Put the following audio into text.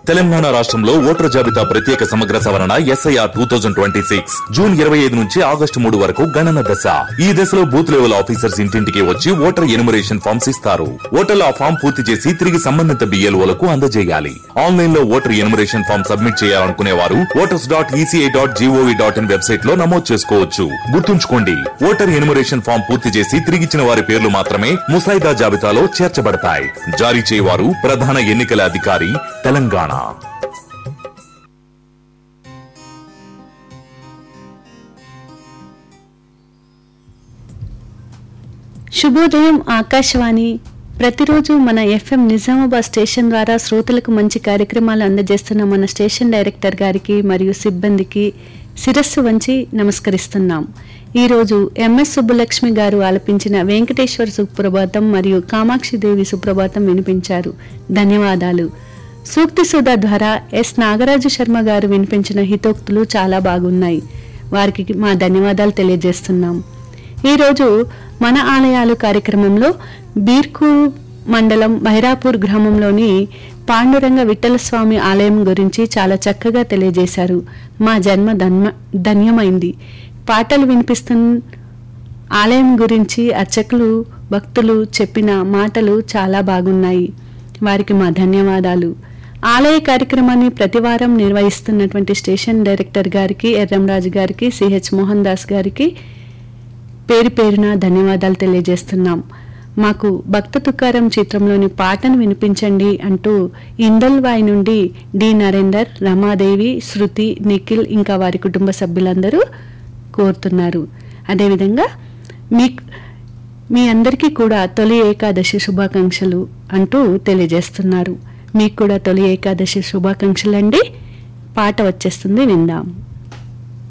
తెలంగాణ రాష్ట్రంలో ఓటర్ జాబితా ప్రత్యేక సమగ్ర సవరణ SIR two thousand twenty six June ఇరవై ఐదు నుంచి ఆగస్టు మూడు వరకు గణన దశ ఈ దశలో బూత్ లెవెల్ ఆఫీసర్స్ ఇంటింటికి వచ్చి ఓటర్ ఎనుమరేషన్ ఫామ్స్ ఇస్తారు ఓటర్లు ఆ ఫామ్ పూర్తి చేసి తిరిగి సంబంధిత బిఎల్ఓలకు అందజేయాలి ఆన్లైన్ లో ఓటర్ ఎనుమరేషన్ ఫామ్ సబ్మిట్ చేయాలనుకునే వారు voters dot ECI dot G O V dot in website లో నమోదు చేసుకోవచ్చు గుర్తుంచుకోండి ఓటర్ ఎనుమరేషన్ ఫామ్ పూర్తి చేసి తిరిగిచ్చిన వారి పేర్లు మాత్రమే ముసాయిదా జాబితాలో చేర్చబడతాయి జారీ చేయవారు ప్రధాన ఎన్నికల అధికారి తెలంగాణ శుభోదయం ఆకాశవాణి ప్రతిరోజు మన ఎఫ్ఎం నిజామాబాద్ స్టేషన్ ద్వారా శ్రోతలకు మంచి కార్యక్రమాలు అందజేస్తున్న మన స్టేషన్ డైరెక్టర్ గారికి మరియు సిబ్బందికి శిరస్సు వంచి నమస్కరిస్తున్నాం ఈరోజు ఎంఎస్ సుబ్బలక్ష్మి గారు ఆలపించిన వెంకటేశ్వర సుప్రభాతం మరియు కామాక్షిదేవి సుప్రభాతం వినిపించారు ధన్యవాదాలు సూక్తి సుధా ద్వారా ఎస్ నాగరాజు శర్మ గారు వినిపించిన హితోక్తులు చాలా బాగున్నాయి వారికి మా ధన్యవాదాలు తెలియజేస్తున్నాం ఈరోజు మన ఆలయాలు కార్యక్రమంలో బీర్కూరు మండలం బైరాపూర్ గ్రామంలోని పాండురంగ విఠలస్వామి ఆలయం గురించి చాలా చక్కగా తెలియజేశారు మా జన్మ ధన్మ ధన్యమైంది పాటలు వినిపిస్తున్న ఆలయం గురించి అర్చకులు భక్తులు చెప్పిన మాటలు చాలా బాగున్నాయి వారికి మా ధన్యవాదాలు ఆలయ కార్యక్రమాన్ని ప్రతివారం నిర్వహిస్తున్నటువంటి స్టేషన్ డైరెక్టర్ గారికి ఎర్రంరాజు గారికి సిహెచ్ మోహన్ దాస్ గారికి పేరు పేరున ధన్యవాదాలు తెలియజేస్తున్నాం మాకు భక్త తుకారం చిత్రంలోని పాటను వినిపించండి అంటూ ఇందల్వాయి నుండి డి నరేందర్ రమాదేవి శృతి నిఖిల్ ఇంకా వారి కుటుంబ సభ్యులందరూ కోరుతున్నారు అదేవిధంగా మీ మీ అందరికీ కూడా తొలి ఏకాదశి శుభాకాంక్షలు అంటూ తెలియజేస్తున్నారు మీకు కూడా తొలి ఏకాదశి శుభాకాంక్షలు అండి పాట వచ్చేస్తుంది విందాం